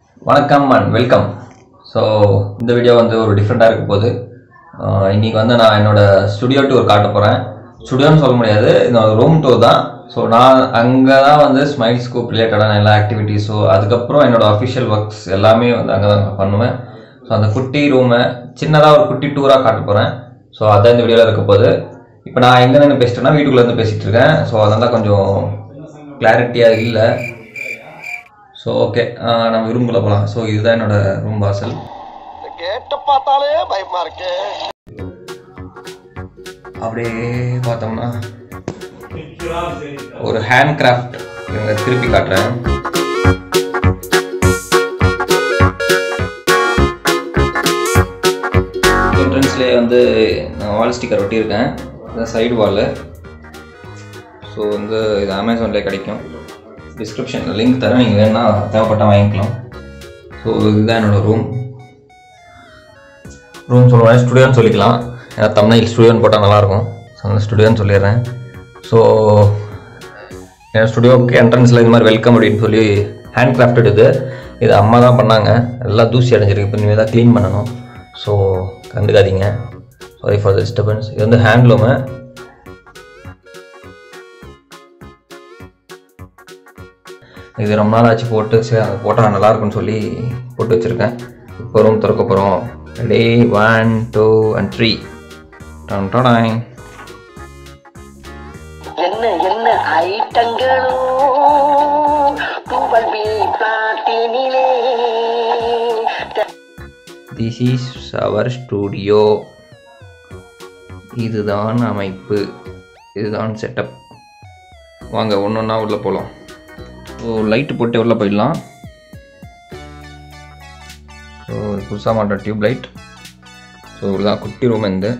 வணக்கம் and welcome so இந்த video வந்து ஒரு டிஃப்ரெண்ட்டாக இருக்க போகுது ஆஹ் இன்னைக்கு வந்து நான் என்னோட ஸ்டுடியோ டூர் காட்ட போகிறேன் ஸ்டுடியோன்னு சொல்ல முடியாது என்னோட ரூம் டூர் தான் ஸோ நான் அங்கே தான் வந்து ஸ்மைல் ஸ்கூப் ரிலேட்டடான எல்லா ஆக்டிவிட்டீஸோ அதுக்கப்புறம் என்னோட அஃபிஷியல் ஒர்க்ஸ் எல்லாமே வந்து அங்கே தான் நான் பண்ணுவேன் ஸோ அந்த குட்டி ரூமை சின்னதாக ஒரு குட்டி டூராக காட்ட போகிறேன் ஸோ அதான் இந்த வீடியோவில் இருக்க போகுது இப்போ நான் எங்கே நின்று பேசிட்டேன்னா வீட்டுக்குள்ளே இருந்து பேசிகிட்டு இருக்கேன் ஸோ அதெல்லாம் கொஞ்சம் கிளாரிட்டியாக இல்லை ஸோ ஓகே நம்ம ரூம்குள்ளே போகலாம் ஸோ இதுதான் என்னோட ரூம் வாசல் கேட்ட பார்த்தாலே பயமா இருக்கு அப்படியே பார்த்தோம்னா ஒரு ஹேண்ட் கிராஃப்ட் இவங்க திருப்பி காட்டுறேன் என்ட்ரன்ஸ்லேயே வந்து நான் வால் ஸ்டிக்கர் ஒட்டியிருக்கேன் இதுதான் சைடு வாலு ஸோ வந்து இது அமேசான்லேயே கிடைக்கும் டிஸ்கிரிப்ஷனில் லிங்க் தரேன் நீங்கள் வேணா தேவைப்பட்டால் வாங்கிக்கலாம் ஸோ இதுதான் என்னோடய ரூம் ரூம் சொல்லுவேன் ஸ்டுடியோன்னு சொல்லிக்கலாம் ஏன்னா தமிழ் ஸ்டுடியோன்னு போட்டால் நல்லாயிருக்கும் ஸோ அந்த ஸ்டுடியோன்னு சொல்லிடுறேன் ஸோ என் ஸ்டுடியோவுக்கு என்ட்ரன்ஸில் இது மாதிரி வெல்கம் அப்படின்னு சொல்லி ஹேண்ட் கிராஃப்டட் இது இது அம்மா தான் பண்ணாங்க எல்லாம் தூசி அடைஞ்சிருக்கு இப்போ இனிமேல் தான் க்ளீன் பண்ணணும் ஸோ கண்டுக்காதீங்க சாரி ஃபார் த டிஸ்டர்பன்ஸ் இது வந்து ஹேண்ட்லூமு இது ரொம்ப நாள் ஆச்சு போட்டு சரி அது போட்டால் நல்லா இருக்கும்னு சொல்லி போட்டு வச்சுருக்கேன் இப்போ ரூம் திறக்க போகிறோம் ready one two and three done டடாய் என்ன என்ன ஐட்டங்களோ டூபல் பி பிளாட்டினிலே திஸ் இஸ் அவர் ஸ்டூடியோ இதுதான் அமைப்பு இதுதான் செட்டப் வாங்க ஒன்று ஒன்றா உள்ளே போகலாம் ஸோ லைட்டு போட்டு உள்ளே போயிடலாம் ஸோ புதுசாக மாட்ட டியூப் லைட் ஸோ இவ்வளோதான் குட்டி ரூம் இந்த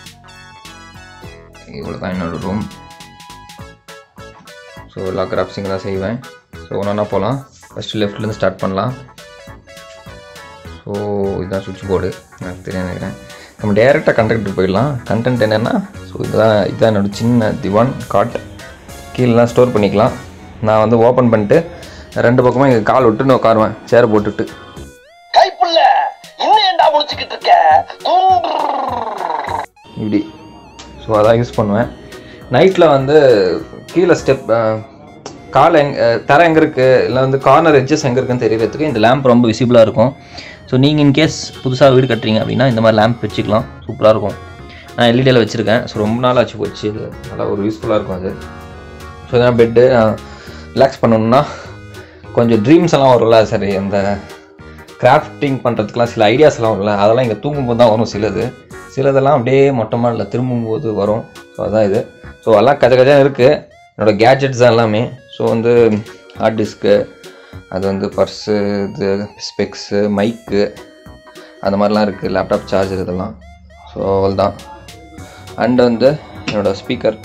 இவ்வளோ தான் என்னோடய ரூம் ஸோ எல்லா கிராஃப்ட்ஸிங் தான் செய்வேன் ஸோ ஒன்று ஒன்றா போகலாம் ஃபஸ்ட்டு லெஃப்ட்லேருந்து ஸ்டார்ட் பண்ணலாம் ஸோ இதுதான் சுவிட்ச் போர்டு எனக்கு தெரியும் நினைக்கிறேன் நம்ம டேரெக்டாக கண்டக்ட் போயிடலாம் கண்டென்ட் என்னென்னா ஸோ இதுதான் இதுதான் என்னோட சின்ன திவான் காட் கீழெலாம் ஸ்டோர் பண்ணிக்கலாம் நான் வந்து ஓப்பன் பண்ணிட்டு ரெண்டு பக்கமும் இங்கே கால் விட்டுன்னு உட்காருவேன் சேர் போட்டுட்டு கைப்புள்ள இன்னும் ஏன்டா முடிச்சுக்கிட்டு இருக்க தூங்கு இப்படி ஸோ அதான் யூஸ் பண்ணுவேன் நைட்டில் வந்து கீழே ஸ்டெப் கால் எங் அஹ், தரை எங்கே இருக்குது இல்லை வந்து கார்னர் எட்ஜஸ் எங்கே இருக்குன்னு தெரியறதுக்கு இந்த லேம்ப் ரொம்ப விசிபிளாக இருக்கும் ஸோ நீங்கள் இன்கேஸ் புதுசாக வீடு கட்டுறீங்க அப்படின்னா இந்த மாதிரி லேம்ப் வச்சுக்கலாம் சூப்பராக இருக்கும் நான் எல்இடியில் வச்சுருக்கேன் ஸோ ரொம்ப நாள் ஆச்சு போச்சு இது நல்லா ஒரு யூஸ்ஃபுல்லாக இருக்கும் அது ஸோ இதான் பெட்டு ரிலாக்ஸ் பண்ணணும்னா கொஞ்சம் ட்ரீம்ஸ் எல்லாம் வரும்ல சரி அந்த கிராஃப்டிங் பண்ணுறதுக்குலாம் சில ஐடியாஸ்லாம் வரும்ல அதெல்லாம் இங்கே தூங்கும்போது தான் வரும் சிலது சிலதெல்லாம் அப்படியே மொட்டமாக இல்லை திரும்பும்போது வரும் ஸோ அதான் இது ஸோ எல்லாம் கஜ கஜா இருக்குது என்னோடய கேட்ஜெட்ஸ் தான் எல்லாமே ஸோ வந்து ஹார்ட் டிஸ்க்கு அது வந்து பர்ஸு இது ஸ்பெக்ஸு மைக்கு அந்த மாதிரிலாம் இருக்குது லேப்டாப் சார்ஜர் இதெல்லாம் ஸோ அவ்வளோதான் அண்ட் வந்து என்னோடய ஸ்பீக்கர்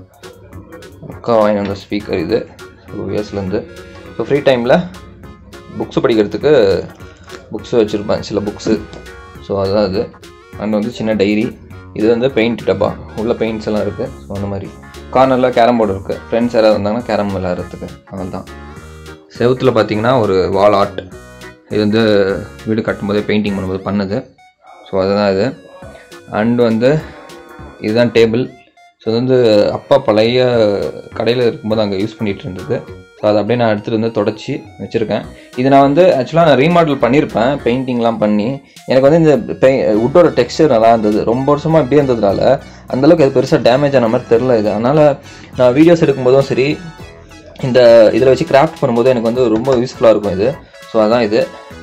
அக்கா வாங்கி வந்த ஸ்பீக்கர் இது யூஎஸ்லேருந்து ஸோ ஃப்ரீ டைமில் புக்ஸ் படிக்கிறதுக்கு புக்ஸ் வச்சுருப்பேன் சில புக்ஸு ஸோ அதுதான் அது அண்ட் வந்து சின்ன டைரி இது வந்து பெயிண்ட் டப்பா உள்ள பெயிண்ட்ஸ் எல்லாம் இருக்குது ஸோ அந்த மாதிரி கார்னரில் கேரம் போர்டு இருக்குது ஃப்ரெண்ட்ஸ் யாராவது வந்தாங்கன்னா கேரம் விளையாடுறதுக்கு அவ்வளோதான் செவுத்தில் பார்த்தீங்கன்னா ஒரு வால் ஆர்ட் இது வந்து வீடு கட்டும்போதே பெயிண்டிங் பண்ணும்போது பண்ணது ஸோ அதுதான் இது அண்ட் வந்து இதுதான் டேபிள் ஸோ இது வந்து அப்பா பழைய கடையில் இருக்கும்போது அங்கே யூஸ் பண்ணிகிட்டு இருந்தது ஸோ அதை அப்படியே நான் எடுத்துகிட்டு வந்து தொடச்சி வச்சுருக்கேன் இது நான் வந்து ஆக்சுவலாக நான் ரீமாடல் பண்ணியிருப்பேன் பெயிண்டிங்லாம் பண்ணி எனக்கு வந்து இந்த பெய் உட்டோட டெக்ஸ்டர் நல்லா இருந்தது ரொம்ப வருஷமாக இப்படியே இருந்ததுனால அந்தளவுக்கு அது பெருசாக டேமேஜ் ஆன மாதிரி தெரில இது அதனால் நான் வீடியோஸ் எடுக்கும்போதும் சரி இந்த இதில் வச்சு கிராஃப்ட் பண்ணும்போது எனக்கு வந்து ரொம்ப யூஸ்ஃபுல்லாக இருக்கும் இது ஸோ அதான் இது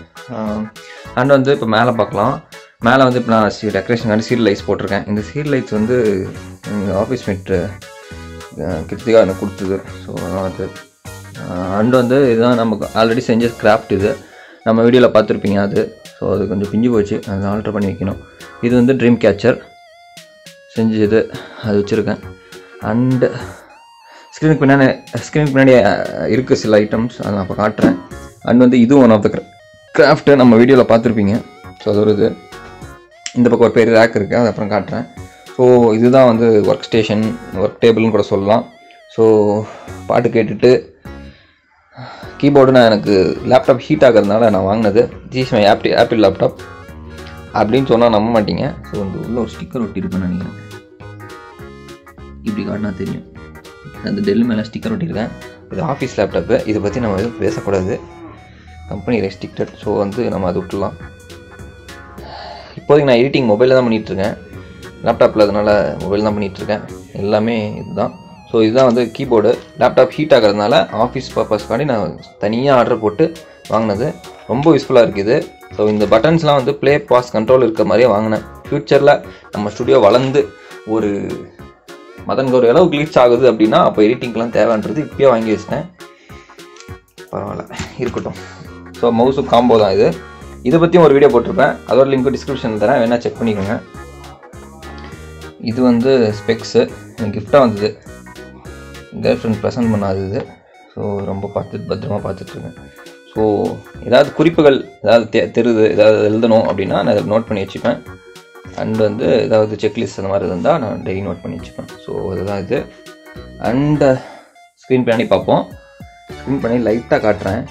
அண்ட் வந்து இப்போ மேலே பார்க்கலாம் மேலே வந்து இப்போ நான் சி டெக்கரேஷனுக்காண்டி சீட் லைட்ஸ் போட்டிருக்கேன் இந்த சீட் லைட்ஸ் வந்து எங்கள் ஆஃபீஸ் மேட்டு கிருத்திகா எனக்கு கொடுத்தது ஸோ அதான் அது அண்ட் வந்து இதுதான் நமக்கு ஆல்ரெடி செஞ்ச கிராஃப்ட் இது நம்ம வீடியோவில் பார்த்துருப்பீங்க அது ஸோ அது கொஞ்சம் பிஞ்சு போச்சு அதை ஆல்ட்ரு பண்ணி வைக்கணும் இது வந்து ட்ரீம் கேச்சர் செஞ்சது அது வச்சுருக்கேன் அண்டு ஸ்க்ரீனுக்கு பின்னாடி ஸ்க்ரீனுக்கு பின்னாடி இருக்குது சில ஐட்டம்ஸ் அதை நான் இப்போ காட்டுறேன் அண்ட் வந்து இதுவும் ஒன் ஆஃப் த கிராஃப்ட்டு நம்ம வீடியோவில் பார்த்துருப்பீங்க ஸோ அது ஒரு இது இந்த பக்கம் ஒரு பெரிய ரேக் இருக்குது அது அப்புறம் காட்டுறேன் ஸோ இதுதான் வந்து ஒர்க் ஸ்டேஷன் ஒர்க் டேபிள்னு கூட சொல்லலாம் ஸோ பாட்டு கேட்டுட்டு கீபோர்டு நான் எனக்கு லேப்டாப் ஹீட் ஆகிறதுனால நான் வாங்கினது ஜிஸ் மை ஆப்டி ஆப்பிள் லேப்டாப் அப்படின்னு சொன்னால் நம்ப மாட்டீங்க ஸோ இந்த உள்ள ஒரு ஸ்டிக்கர் ஒட்டியிருப்பேன் நினைக்கிறேன் இப்படி காட்டினா தெரியும் அந்த டெல் மேலே ஸ்டிக்கர் ஒட்டியிருக்கேன் இது ஆஃபீஸ் லேப்டாப்பு இதை பற்றி நம்ம எதுவும் பேசக்கூடாது கம்பெனி ரெஸ்ட்ரிக்டட் ஸோ வந்து நம்ம அதை விட்டுலாம் இப்போதைக்கு நான் எடிட்டிங் மொபைலில் தான் பண்ணிகிட்ருக்கேன் லேப்டாப்பில் அதனால் மொபைல் தான் பண்ணிகிட்ருக்கேன் எல்லாமே இதுதான் ஸோ இதுதான் வந்து கீபோர்டு லேப்டாப் ஹீட் ஆகிறதுனால ஆஃபீஸ் பர்பஸ்க்காண்டி நான் தனியாக ஆர்டர் போட்டு வாங்கினது ரொம்ப யூஸ்ஃபுல்லாக இருக்குது ஸோ இந்த பட்டன்ஸ்லாம் வந்து ப்ளே பாஸ் கண்ட்ரோல் இருக்க மாதிரியே வாங்கினேன் ஃப்யூச்சரில் நம்ம ஸ்டுடியோ வளர்ந்து ஒரு மதன் ஒரு அளவு கிளிச் ஆகுது அப்படின்னா அப்போ எடிட்டிங்லாம் தேவைன்றது இப்பயே வாங்கி வச்சிட்டேன் பரவாயில்ல இருக்கட்டும் ஸோ மவுஸு காம்போ தான் இது இதை பற்றியும் ஒரு வீடியோ போட்டிருப்பேன் அதோட லிங்க் டிஸ்கிரிப்ஷனில் தரேன் வேணால் செக் பண்ணிக்கோங்க இது வந்து ஸ்பெக்ஸு எனக்கு கிஃப்டாக வந்தது கேர்ள் ஃப்ரெண்ட் ப்ரெசென்ட் பண்ணாது இது ஸோ ரொம்ப பார்த்து பத்திரமா பார்த்துட்ருக்கேன் ஸோ ஏதாவது குறிப்புகள் ஏதாவது தெ தெரியுது ஏதாவது எழுதணும் அப்படின்னா நான் இதை நோட் பண்ணி வச்சுப்பேன் அண்ட் வந்து ஏதாவது செக்லிஸ்ட் அந்த மாதிரி இருந்தால் நான் டெய்லி நோட் பண்ணி வச்சுப்பேன் ஸோ அதுதான் இது அண்டு ஸ்க்ரீன் பண்ணி பார்ப்போம் ஸ்க்ரீன் பண்ணி லைட்டாக காட்டுறேன்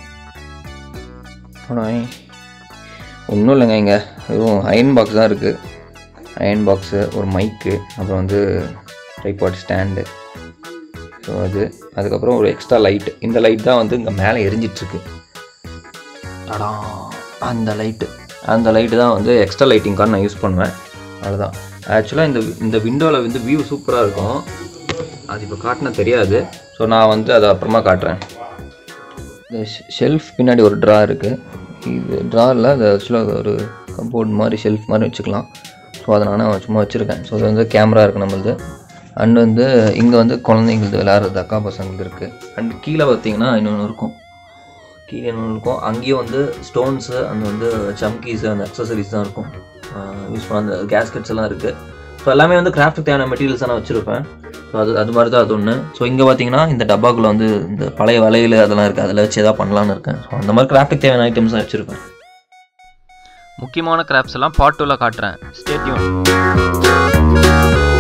ஒன்றும் இல்லைங்க இங்கே வெறும் அயன் பாக்ஸ் தான் இருக்குது அயன் பாக்ஸு ஒரு மைக்கு அப்புறம் வந்து ட்ரைபாட் ஸ்டாண்டு ஸோ அது அதுக்கப்புறம் ஒரு எக்ஸ்ட்ரா லைட் இந்த லைட் தான் வந்து இங்கே மேலே எரிஞ்சிட்ருக்கு அடா அந்த லைட்டு அந்த லைட்டு தான் வந்து எக்ஸ்ட்ரா லைட்டிங்கான நான் யூஸ் பண்ணுவேன் அவ்வளோதான் ஆக்சுவலாக இந்த இந்த விண்டோவில் வந்து வியூ சூப்பராக இருக்கும் அது இப்போ காட்டினா தெரியாது ஸோ நான் வந்து அதை அப்புறமா காட்டுறேன் இந்த ஷெல்ஃப் பின்னாடி ஒரு ட்ரா இருக்குது இது ட்ராவில் அது ஆக்சுவலாக ஒரு கம்போர்ட் மாதிரி ஷெல்ஃப் மாதிரி வச்சுக்கலாம் ஸோ அதை நான் சும்மா வச்சுருக்கேன் ஸோ அது வந்து கேமரா இருக்குது நம்மளது அண்ட் வந்து இங்கே வந்து குழந்தைங்களது விளையாடுறது அக்கா பசங்களுக்கு இருக்குது அண்ட் கீழே பார்த்தீங்கன்னா இன்னொன்று இருக்கும் கீழே இன்னொன்று இருக்கும் அங்கேயும் வந்து ஸ்டோன்ஸு அந்த வந்து சம்கீஸு அந்த அக்சசரிஸ் தான் இருக்கும் யூஸ் பண்ண அந்த கேஸ்கெட்ஸ் எல்லாம் இருக்குது ஸோ எல்லாமே வந்து கிராஃப்ட்டுக்கு தேவையான மெட்டீரியல்ஸ் நான் வச்சுருப்பேன் ஸோ அது அது மாதிரி தான் அது ஒன்று ஸோ இங்கே பார்த்தீங்கன்னா இந்த டப்பாக்குள்ளே வந்து இந்த பழைய வளையல் அதெல்லாம் இருக்குது அதில் வச்சு எதாவது பண்ணலான்னு இருக்கேன் ஸோ அந்த மாதிரி கிராஃப்ட்டுக்கு தேவையான ஐட்டம்ஸ் தான் வச்சுருப்பேன் முக்கியமான கிராஃப்ட்ஸ் எல்லாம் பார்ட் டூவில் காட்டுறேன் ஸ்டேட்யூன்